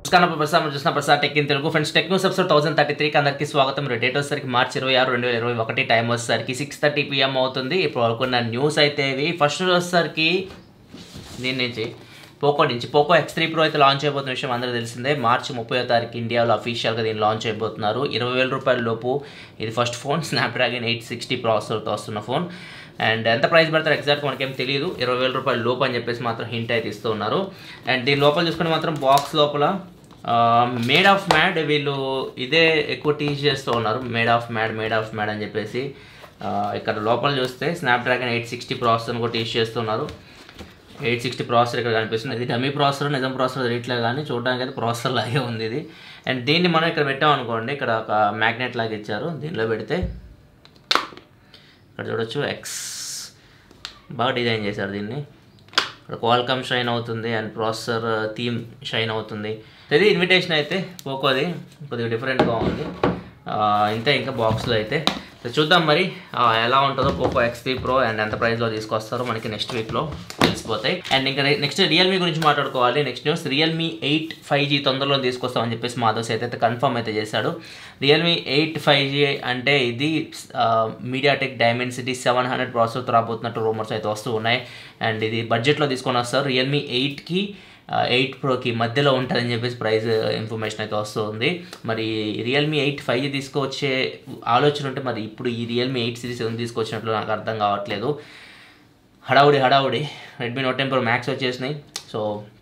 నమస్కారం ప్రసాద్ మనం చూసిన Prasad tech in Telugu friends tech news episode thousand thirty త్రీకి అందరికీ స్వాగతం రేపు డేట్ వచ్చేసరికి మార్చి ఇరవై ఆరు రెండు వేల ఇరవై ఒకటి టైం వచ్చేసరికి సిక్స్ థర్టీ పిఎం అవుతుంది ఇప్పుడు అనుకున్న న్యూస్ అయితే ఇవి ఫస్ట్ వచ్చేసరికి దీని నుంచి పోకో నుంచి పోకో ఎక్స్ త్రీ ప్రో అయితే లాంచ్ అయిపోతున్న విషయం అందరూ తెలిసిందే మార్చి ముప్పై తారీఖు ఇండియాలో అఫీషియల్గా దీన్ని లాంచ్ అయిపోతున్నారు ఇరవై వేల రూపాయల లోపు ఇది first phone Snapdragon eight sixty ప్రాసెసర్తో వస్తున్న ఫోన్ అండ్ ఎంత ప్రైస్ పెడతారు ఎగ్జాక్ట్ మనకేం తెలియదు ఇరవై వేల రూపాయల లోపు అని చెప్పేసి మాత్రం హింట్ అయితే ఇస్తూ ఉన్నారు అండ్ దీని లోపల చూసుకుంటే మాత్రం బాక్స్ లోపల మేడ్ ఆఫ్ మ్యాడ్ వీళ్ళు ఇదే ఎక్కువ టీచ్ చేస్తూ ఉన్నారు made of mad made of mad అని చెప్పేసి ఆ, ఇక్కడ లోపల చూస్తే స్నాప్డ్రాగన్ ఎయిట్ సిక్స్టీ ప్రాసెసర్ని కూడా టీచ్ చేస్తున్నారు ఎయిట్ సిక్స్టీ ప్రాసెసర్ ఇక్కడ కనిపిస్తుంది ఇది డమీ ప్రాసెసర్ నిజం ప్రాసెసర్ తెలియట్లేదు కానీ చూడడానికి అయితే ప్రాసెసర్ లాగే ఉంది ఇది అండ్ దీన్ని మనం ఇక్కడ పెట్టాం అనుకోండి ఇక్కడ ఒక మ్యాగ్నెట్ లాగా ఇచ్చారు దీనిలో పెడితే ఇక్కడ చూడొచ్చు ఎక్స్ బాగా డిజైన్ చేశారు దీన్ని ఇక్కడ క్వాల్కమ్ షైన్ అవుతుంది అండ్ ప్రాసెసర్ థీమ్ షైన్ అవుతుంది ఇది ఇన్విటేషన్ అయితే పోకోది కొద్దిగా డిఫరెంట్గా ఉంది ఆ, ఇంతే ఇంకా బాక్స్లో అయితే సో చూద్దాం మరి ఆ, ఎలా ఉంటుందో Poco X three pro and ఎంత ప్రైస్లో తీసుకొస్తారో మనకి నెక్స్ట్ వీక్లో తెలిసిపోతాయి అండ్ ఇంకా నెక్స్ట్ రియల్మీ గురించి మాట్లాడుకోవాలి next news Realme eight five G తొందరలో తీసుకొస్తామని చెప్పేసి మాధవ్ సేత్ అయితే కన్ఫర్మ్ అయితే చేశాడు రియల్మీ ఎయిట్ ఫైవ్ జీ అంటే ఇది మీడియాటెక్ డైమెన్సిటీ సెవెన్ హండ్రెడ్ ప్రాసెసర్తో రాబోతున్నట్టు రూమర్స్ అయితే వస్తూ ఉన్నాయి అండ్ ఇది బడ్జెట్లో తీసుకొని వస్తారు రియల్మీ ఎయిట్కి ఎయిట్ ప్రోకి మధ్యలో ఉంటుందని చెప్పేసి ప్రైస్ ఇన్ఫర్మేషన్ అయితే వస్తుంది మరి రియల్మీ ఎయిట్ ఫైవ్ జీ తీసుకొచ్చే ఆలోచన ఉంటే మరి ఇప్పుడు ఈ రియల్మీ ఎయిట్ సిరీస్ ఎందుకు తీసుకొచ్చినట్లు నాకు అర్థం కావట్లేదు హడావుడి హడావుడి Redmi Note ten Pro Max వచ్చేసినాయి సో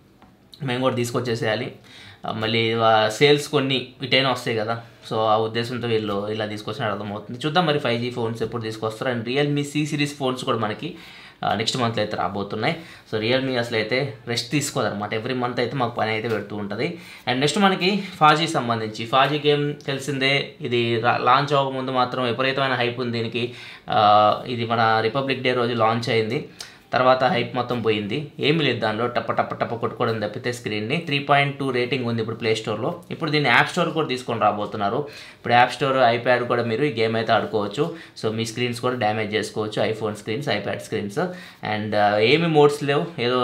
మేము కూడా తీసుకొచ్చేసేయాలి ఆ, మళ్ళీ సేల్స్ కొన్ని ఇటైనా వస్తాయి కదా సో ఆ ఉద్దేశంతో వీళ్ళు ఇలా తీసుకొచ్చిన అర్థమవుతుంది చూద్దాం మరి ఫైవ్ జీ ఫోన్స్ ఎప్పుడు తీసుకొస్తారు and Realme C series phones కూడా మనకి నెక్స్ట్ మంత్లో అయితే రాబోతున్నాయి సో రియల్మీ అసలు అయితే రెస్ట్ తీసుకోదన్నమాట ఎవ్రీ మంత్ అయితే మాకు పని అయితే పెడుతూ ఉంటుంది అండ్ నెక్స్ట్ మనకి ఫాజీ సంబంధించి ఫాజీ గేమ్ తెలిసిందే ఇది లాంచ్ అవ్వకముందు మాత్రం విపరీతమైన హైప్ ఉంది దీనికి ఆ, ఇది మన రిపబ్లిక్ డే రోజు లాంచ్ అయింది తర్వాత హైప్ మొత్తం పోయింది ఏమీ లేదు దానిలో టప్ప టప్ప టప్ప కొట్టుకోవడం తప్పితే స్క్రీన్ని త్రీ పాయింట్ టూ రేటింగ్ ఉంది ఇప్పుడు ప్లే స్టోర్లో ఇప్పుడు దీన్ని యాప్ స్టోర్ కూడా తీసుకొని రాబోతున్నారు ఇప్పుడు యాప్ స్టోర్ ఐప్యాడ్ కూడా మీరు ఈ గేమ్ అయితే ఆడుకోవచ్చు సో మీ స్క్రీన్స్ కూడా డ్యామేజ్ చేసుకోవచ్చు iPhone screens iPad screens and ఏమి మోడ్స్ లేవు ఏదో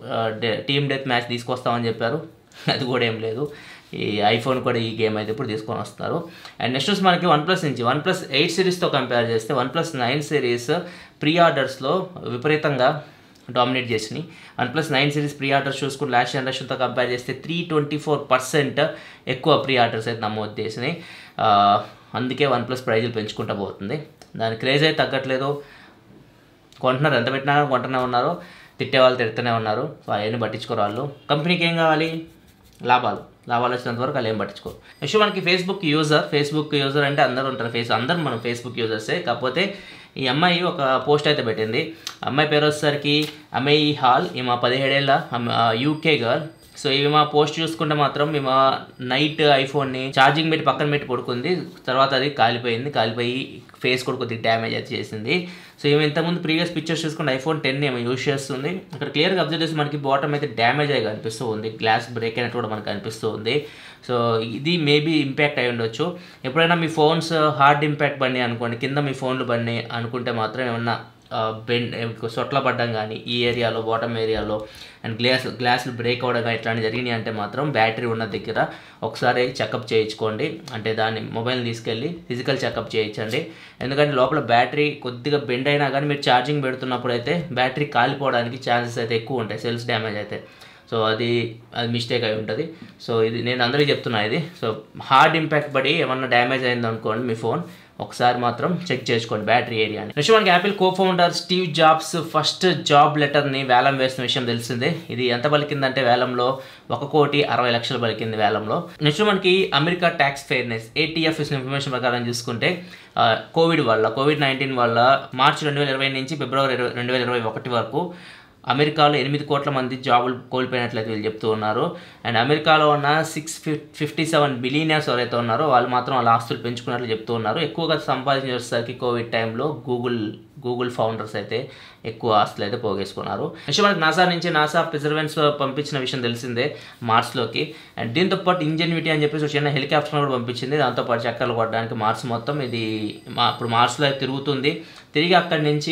టీమ్ డెత్ మ్యాచ్ తీసుకొస్తామని చెప్పారు అది కూడా ఏం లేదు ఈ ఐఫోన్ కూడా ఈ గేమ్ అయితే ఇప్పుడు తీసుకొని వస్తారు అండ్ నెక్స్ట్ వచ్చి మనకి వన్ ప్లస్ నుంచి వన్ ప్లస్ ఎయిట్ సిరీస్తో కంపేర్ చేస్తే OnePlus nine series pre ఆర్డర్స్లో విపరీతంగా డామినేట్ చేసినాయి OnePlus nine series pre orders చూసుకుని లాస్ట్ జనరేషన్తో కంపేర్ చేస్తే త్రీ ట్వంటీ ఫోర్ పర్సెంట్ ఎక్కువ ప్రీ ఆర్డర్స్ అయితే నమోదు చేసినాయి ఆ, అందుకే వన్ ప్లస్ ప్రైజులు పెంచుకుంటూ పోతుంది దాని క్రేజ్ అయితే తగ్గట్లేదు కొంటున్నారు ఎంత పెట్టినా కానీ కొంటూనే ఉన్నారు తిట్టే వాళ్ళు తిడుతూనే ఉన్నారు సో అవన్నీ పట్టించుకోరు వాళ్ళు కంపెనీకి ఏం కావాలి లాభాలు లాభాలు వచ్చినంత వరకు వాళ్ళు ఏం పట్టించుకోరు నెక్స్ట్ మనకి ఫేస్బుక్ యూజర్ ఫేస్బుక్ యూజర్ అంటే అందరూ ఉంటారు ఫేస్ అందరం మనం ఫేస్బుక్ యూజర్సే కాకపోతే ఈ అమ్మాయి ఒక పోస్ట్ అయితే పెట్టింది అమ్మాయి పేరు వచ్చేసరికి అమ్మాయి హాల్ ఈమె పదిహేడేళ్ళ యూకే గర్ల్ సో ఇవి మా పోస్ట్ చూసుకుంటే మాత్రం మేము నైట్ ఐఫోన్ని ఛార్జింగ్ పెట్టి పక్కన పెట్టి పడుకుంది తర్వాత అది కాలిపోయింది కాలిపోయి ఫేస్ కూడా కొద్దిగా డ్యామేజ్ అయితే చేసింది సో ఈమె ఇంతకుముందు ప్రీవియస్ పిక్చర్స్ చూసుకుంటే ఐఫోన్ టెన్ ఏమో యూస్ చేస్తుంది అక్కడ క్లియర్గా అబ్జర్వ్ చేసి మనకి బాటమ్ అయితే డ్యామేజ్ అయ్యి కనిపిస్తూ ఉంది గ్లాస్ బ్రేక్ అయినట్టు కూడా మనకు కనిపిస్తూ ఉంది సో ఇది మేబీ ఇంపాక్ట్ అయి ఉండొచ్చు ఎప్పుడైనా మీ ఫోన్స్ హార్డ్ ఇంపాక్ట్ పడినాయి అనుకోండి కింద మీ ఫోన్లు పడినాయి అనుకుంటే మాత్రం ఏమన్నా బెండ్ సొట్ల పడ్డం కానీ ఈ ఏరియాలో బాటమ్ ఏరియాలో అండ్ గ్లాస్ గ్లాసులు బ్రేక్ అవ్వడం కానీ ఇట్లాంటి జరిగినాయి అంటే మాత్రం బ్యాటరీ ఉన్న దగ్గర ఒకసారి చెకప్ చేయించుకోండి అంటే దాన్ని మొబైల్ తీసుకెళ్ళి ఫిజికల్ చెకప్ చేయించండి ఎందుకంటే లోపల బ్యాటరీ కొద్దిగా బెండ్ అయినా కానీ మీరు ఛార్జింగ్ పెడుతున్నప్పుడు అయితే బ్యాటరీ కాలిపోవడానికి ఛాన్సెస్ అయితే ఎక్కువ ఉంటాయి సెల్స్ డ్యామేజ్ అయితే సో అది అది మిస్టేక్ అయి ఉంటుంది సో ఇది నేను అందరికీ చెప్తున్నా ఇది సో హార్డ్ ఇంపాక్ట్ పడి ఏమన్నా డ్యామేజ్ అయింది అనుకోండి మీ ఫోన్ ఒకసారి మాత్రం చెక్ చేసుకోండి బ్యాటరీ ఏరియాని నెక్స్ట్ మనకి Apple co founder Steve Jobs first job లెటర్ని వేలం వేసిన విషయం తెలిసిందే ఇది ఎంత పలికిందంటే వేలంలో ఒక కోటి అరవై లక్షలు పలికింది వేలంలో నెక్స్ట్ మనకి America tax fairness ATF information ప్రకారం చూసుకుంటే ఆ, కోవిడ్ వల్ల కోవిడ్ నైన్టీన్ వల్ల మార్చి రెండు వేల ఇరవై నుంచి ఫిబ్రవరి ఇరవై- రెండు వేల ఇరవై ఒకటి వరకు అమెరికాలో ఎనిమిది కోట్ల మంది జాబులు కోల్పోయినట్లయితే వీళ్ళు చెప్తూ ఉన్నారు అండ్ అమెరికాలో ఉన్న సిక్స్ ఫిఫ్టీ సెవెన్ బిలియనర్స్ ఎవరైతే ఉన్నారో వాళ్ళు మాత్రం వాళ్ళ ఆస్తులు పెంచుకున్నట్లు చెప్తూ ఉన్నారు ఎక్కువగా సంపాదించేసరికి కోవిడ్ టైంలో గూగుల్ గూగుల్ ఫౌండర్స్ అయితే ఎక్కువ ఆస్తులు అయితే పోగేసుకున్నారు నెక్స్ట్ మనకి నాసా నుంచి నాసా ప్రిజర్వెన్స్ పంపించిన విషయం తెలిసిందే మార్స్లోకి అండ్ దీంతో పాటు ఇంజన్విటీ అని చెప్పేసి ఒక చిన్న హెలికాప్టర్ కూడా పంపించింది దాంతోపాటు చక్కర్లు కొట్టడానికి మార్స్ మొత్తం ఇది మా ఇప్పుడు మార్స్లో అయితే తిరుగుతుంది తిరిగి అక్కడి నుంచి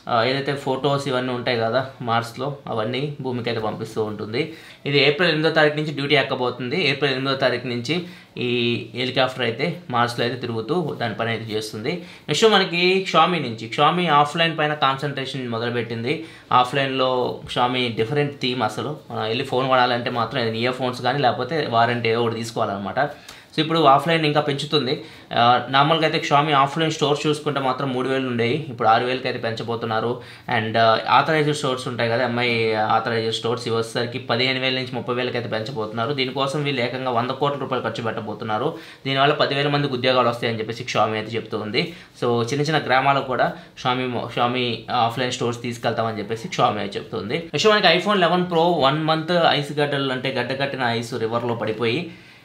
ఆ, ఏదైతే ఫొటోస్ ఇవన్నీ ఉంటాయి కదా మార్స్లో అవన్నీ భూమికి అయితే పంపిస్తూ ఉంటుంది ఇది ఏప్రిల్ ఎనిమిదో తారీఖు నుంచి డ్యూటీ ఎక్కబోతుంది ఏప్రిల్ ఎనిమిదో తారీఖు నుంచి ఈ హెలికాప్టర్ అయితే మార్స్లో అయితే తిరుగుతూ దాని పని అయితే చేస్తుంది నెక్స్ట్ మనకి షామీ నుంచి షామీ ఆఫ్లైన్ పైన కాన్సన్ట్రేషన్ మొదలుపెట్టింది ఆఫ్లైన్లో షామీ డిఫరెంట్ థీమ్ అసలు మనం వెళ్ళి ఫోన్ కొనాలంటే మాత్రం ఇది ఇయర్ ఫోన్స్ కానీ లేకపోతే వారంటీ ఏదో ఒకటి తీసుకోవాలన్నమాట సో ఇప్పుడు ఆఫ్లైన్ ఇంకా పెంచుతుంది ఆ, నార్మల్గా అయితే షామీ ఆఫ్లైన్ స్టోర్స్ చూసుకుంటే మాత్రం మూడు వేలు ఉండేవి ఇప్పుడు ఆరు వేలకి అయితే పెంచబోతున్నారు అండ్ ఆథరైజ్డ్ స్టోర్స్ ఉంటాయి కదా ఎంఐ ఆథరైజ్డ్ స్టోర్స్ ఇవి వచ్చేసరికి పదిహేను వేల నుంచి ముప్పై వేలకి అయితే పెంచబోతున్నారు దీనికోసం వీళ్ళు ఏకంగా వంద కోట్ల రూపాయలు ఖర్చు పెట్టబోతున్నారు దీనివల్ల పదివేల మందికి ఉద్యోగాలు వస్తాయని చెప్పేసి షామీ అయితే చెప్తుంది సో చిన్న చిన్న గ్రామాలకు కూడా షామీ షామీ ఆఫ్లైన్ స్టోర్స్ తీసుకెళ్తామని చెప్పేసి షామీ అయితే చెప్తుంది నెక్స్ట్ మనకి iPhone eleven pro one month ice గడ్డలు అంటే గడ్డ కట్టిన ఐస్ రివర్లో పడిపోయి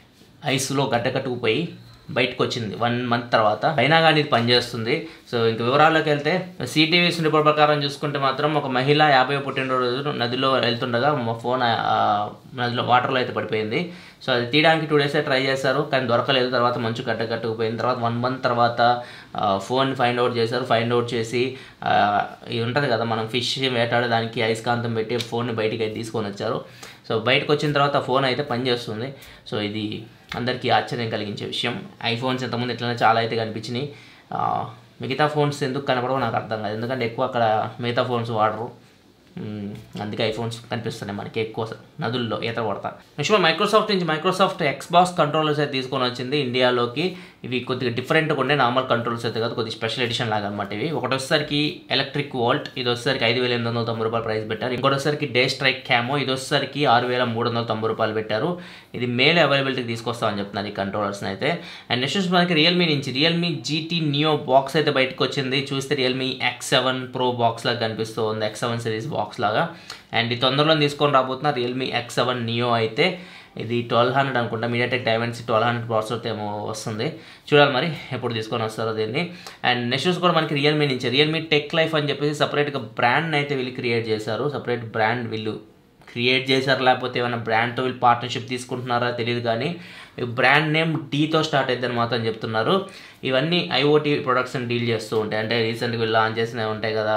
ఐస్లో గడ్డకట్టుకుపోయి బయటకు వచ్చింది వన్ మంత్ తర్వాత అయినా కానీ ఇది పనిచేస్తుంది సో ఇంక వివరాల్లోకి వెళ్తే సిటీవీస్ రిపోర్ట్ ప్రకారం చూసుకుంటే మాత్రం ఒక మహిళ యాభై పుట్టినరోజు నదిలో వెళ్తుండగా మా ఫోన్ ఆ, నదిలో వాటర్లో అయితే పడిపోయింది సో అది తీయడానికి టూ డేస్ ట్రై చేశారు కానీ దొరకలేదు తర్వాత మంచు గడ్డ కట్టుకుపోయిన తర్వాత వన్ మంత్ తర్వాత ఆ, ఫోన్ ఫైండ్ అవుట్ చేశారు ఫైండ్ అవుట్ చేసి ఆ, ఇది ఉంటుంది కదా మనం ఫిష్ వేటాడడానికి అయస్కాంతం పెట్టి ఫోన్ని బయటికి అయితే తీసుకొని వచ్చారు సో బయటకు వచ్చిన తర్వాత ఆ ఫోన్ అయితే పనిచేస్తుంది సో ఇది అందరికీ ఆశ్చర్యం కలిగించే విషయం ఐఫోన్స్ ఇంతకుముందు ఇట్లనే చాలా అయితే కనిపించినాయి ఆ, మిగతా ఫోన్స్ ఎందుకు కనపడవో నాకు అర్థం కాదు ఎందుకంటే ఎక్కువ అక్కడ మిగతా ఫోన్స్ వాడరు మ్మ్. అందుకే ఐఫోన్స్ కనిపిస్తున్నాయి మనకి ఎక్కువ నదుల్లో ఈత కొడతా నెక్స్ట్ మైక్రోసాఫ్ట్ నుంచి మైక్రోసాఫ్ట్ ఎక్స్బాక్స్ కంట్రోలర్స్ అయితే తీసుకొని వచ్చింది ఇండియాలోకి ఇవి కొద్దిగా డిఫరెంట్గా ఉండే నార్మల్ కంట్రోల్స్ అయితే కాదు కొద్దిగా స్పెషల్ ఎడిషన్ లాగా అనమాట ఇవి ఒకటి వచ్చేసరికి ఎలక్ట్రిక్ వాల్ట్ ఇది వచ్చేసరికి ఐదు వేల ఎనిమిది వందల తొంభై రూపాయలు ప్రైస్ పెట్టారు ఇంకోటి వచ్చేసరికి డే స్ట్రైక్ క్యామో ఇది వచ్చేసరికి ఆరు వేల మూడు వందల తొంభై రూపాయలు పెట్టారు ఇది మేల్ అవైలబిలిటీకి తీసుకొస్తామని చెప్తున్నారు ఈ కంట్రోలర్స్ని అయితే అండ్ నెక్స్ట్ మనకి రియల్మీ నుంచి రియల్మీ జీటీ నియో బాక్స్ అయితే బయటకు వచ్చింది చూస్తే Realme X seven pro box లాగా కనిపిస్తూ ఉంది ఎక్స్ సెవెన్ సిరీస్ బాక్స్ లాగా అండ్ ఈ తొందరలో తీసుకొని రాబోతున్న రియల్మీ ఎక్స్ సెవెన్ నియో అయితే ఇది ట్వెల్వ్ హండ్రెడ్ అనుకుంటా MediaTek Dimensity twelve hundred processor ఏమో వస్తుంది చూడాలి మరి ఎప్పుడు తీసుకొని వస్తారో దీన్ని అండ్ నెక్స్ట్ కూడా మనకి రియల్మీ నుంచి రియల్మీ టెక్ లైఫ్ అని చెప్పేసి సపరేట్గా బ్రాండ్ అయితే వీళ్ళు క్రియేట్ చేశారు సపరేట్ బ్రాండ్ వీళ్ళు క్రియేట్ చేశారు లేకపోతే ఏమైనా బ్రాండ్తో వీళ్ళు పార్ట్నర్షిప్ తీసుకుంటున్నారా తెలియదు కానీ బ్రాండ్ నేమ్ డీతో స్టార్ట్ అయిద్దని మాత్రం చెప్తున్నారు ఇవన్నీ ఐఓటీ ప్రొడక్ట్స్ని డీల్ చేస్తూ ఉంటాయి అంటే రీసెంట్గా వీళ్ళు లాంచ్ చేసినవి ఉంటాయి కదా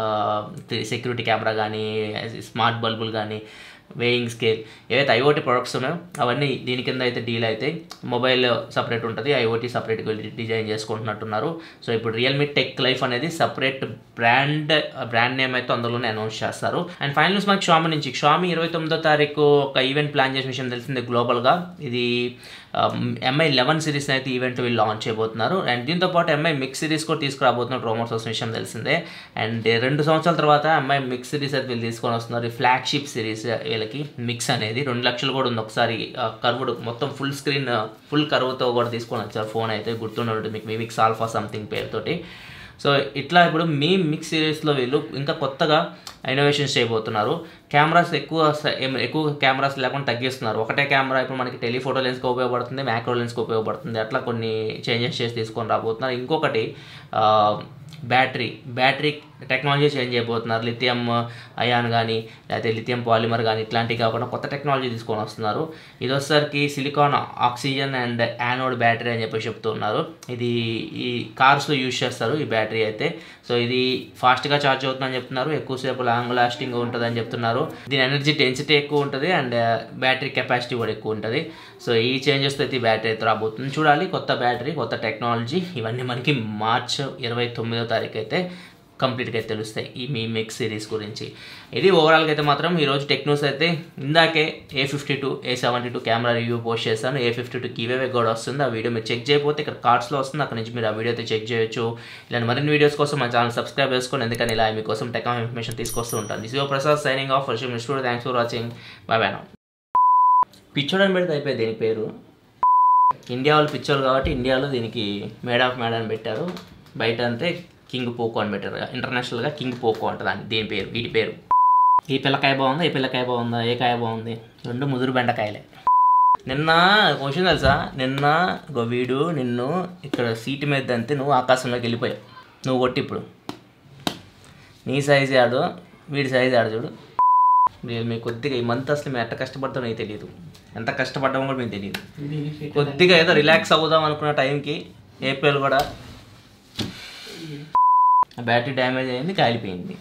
సెక్యూరిటీ కెమెరా కానీ స్మార్ట్ బల్బులు కానీ వేయింగ్ స్కేల్ ఏవైతే ఐఓటీ ప్రొడక్ట్స్ ఉన్నాయో అవన్నీ దీని కింద అయితే డీల్ అవుతాయి మొబైల్ సపరేట్ ఉంటుంది ఐఓటీ సపరేట్గా డిజైన్ చేసుకుంటున్నట్టున్నారు సో ఇప్పుడు రియల్మీ టెక్ లైఫ్ అనేది సపరేట్ బ్రాండ్ బ్రాండ్ నేమ్ అయితే అందులోనే అనౌన్స్ చేస్తారు అండ్ ఫైనల్ న్యూస్ మనకి షామి నుంచి షామి ఇరవై తొమ్మిదో తారీఖు ఒక ఈవెంట్ ప్లాన్ చేసిన విషయం తెలిసిందే గ్లోబల్గా ఇది ఎంఐ లెవెన్ సిరీస్ అయితే ఈవెంట్ వీళ్ళు లాంచ్ చేయబోతున్నారు అండ్ దీంతో పాటు ఎంఐ మిక్స్ సిరీస్ కూడా తీసుకురాబోతున్నారు రోమర్స్ వస్తున్న విషయం తెలిసిందే అండ్ రెండు సంవత్సరాల తర్వాత ఎంఐ మిక్స్ సిరీస్ అయితే వీళ్ళు తీసుకొని వస్తున్నారు ఈ ఫ్లాగ్షిప్ సిరీస్ వీళ్ళకి మిక్స్ అనేది రెండు లక్షలు కూడా ఉంది ఒకసారి కర్వ్డ్ మొత్తం ఫుల్ స్క్రీన్ ఫుల్ కర్వ్తో కూడా తీసుకొని వచ్చారు ఫోన్ అయితే గుర్తుండే మీకు మీ మిక్స్ ఆల్ఫా సంథింగ్ పేరుతోటి సో ఇట్లా ఇప్పుడు మీ మిక్స్ సిరీస్లో వీళ్ళు ఇంకా కొత్తగా ఇన్నోవేషన్స్ చేయబోతున్నారు కెమెరాస్ ఎక్కువ స- ఏం- ఎక్కువ కెమెరాస్ లేకుండా తగ్గిస్తున్నారు ఒకటే కెమెరా ఇప్పుడు మనకి టెలిఫోటో లెన్స్కి ఉపయోగపడుతుంది మ్యాక్రో లెన్స్కి ఉపయోగపడుతుంది అట్లా కొన్ని చేంజెస్ చేసి తీసుకొని రాబోతున్నారు ఇంకొకటి ఆ, బ్యాటరీ బ్యాటరీ టెక్నాలజీ చేంజ్ చేయబోతున్నారు లిథియం అయాన్ కానీ లేకపోతే లిథియం పాలిమర్ కానీ ఇట్లాంటివి కాకుండా కొత్త టెక్నాలజీ తీసుకొని వస్తున్నారు ఇది వచ్చేసరికి silicon oxygen and anode battery అని చెప్పి చెప్తున్నారు ఇది ఈ కార్స్లో యూజ్ చేస్తారు ఈ బ్యాటరీ అయితే సో ఇది ఫాస్ట్గా ఛార్జ్ అవుతుందని చెప్తున్నారు ఎక్కువసేపు లాంగ్ లాస్టింగ్ ఉంటుందని చెప్తున్నారు దీని ఎనర్జీ డెన్సిటీ ఎక్కువ ఉంటుంది అండ్ బ్యాటరీ కెపాసిటీ కూడా ఎక్కువ ఉంటుంది సో ఈ చేంజెస్ అయితే ఈ బ్యాటరీ అయితే రాబోతుంది చూడాలి కొత్త బ్యాటరీ కొత్త టెక్నాలజీ ఇవన్నీ మనకి మార్చ్ ఇరవై తొమ్మిదో తారీఖు అయితే కంప్లీట్గా తెలుస్తాయి ఈ మీ మిక్స్ సిరీస్ గురించి ఇది ఓవరాల్గా అయితే మాత్రం ఈరోజు టెక్ న్యూస్ అయితే ఇందాకే A fifty two A seventy two camera review post చేశాను ఏ ఫిఫ్టీ టూ కీవే కూడా వస్తుంది ఆ వీడియో మీరు చెక్ చేయకపోతే ఇక్కడ కార్డ్స్లో వస్తుంది అక్కడ నుంచి మీరు ఆ వీడియో అయితే చెక్ చేయొచ్చు ఇలాంటి మరిన్ని వీడియోస్ కోసం మా ఛానల్ సబ్స్క్రైబ్ చేసుకోండి ఎందుకని ఇలా మీకోసం టెక్ ఇన్ఫర్మేషన్ తీసుకొస్తూ ఉంటాను దిస్ ప్రసాద్ సైనింగ్ ఆఫ్ వర్షం studio thanks for watching bye bye now పిచ్చోడని పెడితే అయిపోయింది దీని పేరు ఇండియా వాళ్ళు పిచ్చోళ్ళు కాబట్టి ఇండియాలో దీనికి మేడ్ ఆఫ్ మేడ్ అని పెట్టారు బయట అంతే కింగ్ పోకో అని పెట్టారు ఇంటర్నేషనల్గా కింగ్ పోకో అంట దాని దీని పేరు వీటి పేరు ఈ పిల్లకాయ బాగుందా ఈ పిల్లకాయ బాగుందా ఏ కాయ బాగుంది రెండు ముదురు బెండకాయలే నిన్న క్వశ్చన్ తెలుసా నిన్న ఒక వీడు నిన్ను ఇక్కడ సీటు మీద అంతే నువ్వు ఆకాశంలోకి వెళ్ళిపోయావు నువ్వు కొట్టి ఇప్పుడు నీ సైజ్ ఆడు వీడి సైజ్ ఆడు చూడు నేను మీకు కొద్దిగా ఈ మంత్ అసలు మేము ఎంత కష్టపడతామో నీకు తెలియదు ఎంత కష్టపడ్డామో కూడా మీకు తెలియదు కొద్దిగా ఏదో రిలాక్స్ అవుదాం అనుకున్న టైంకి ఏప్రిల్ కూడా ఆ బ్యాటరీ డ్యామేజ్ అయింది కాలిపోయింది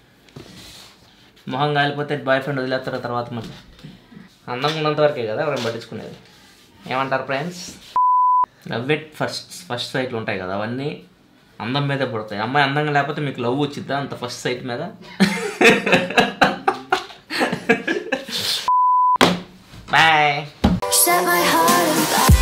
మొహం కాలిపోతే బాయ్ ఫ్రెండ్ వదిలేస్తారు తర్వాత మళ్ళీ అందంగా ఉన్నంత వరకే కదా ఎవరైనా పట్టించుకునేది ఏమంటారు friends love it first first సైట్లు ఉంటాయి కదా అవన్నీ అందం మీదే పడతాయి అమ్మాయి అందంగా లేకపోతే మీకు లవ్ వచ్చిద్దా అంత ఫస్ట్ సైట్ మీద boy Set my heart on fire.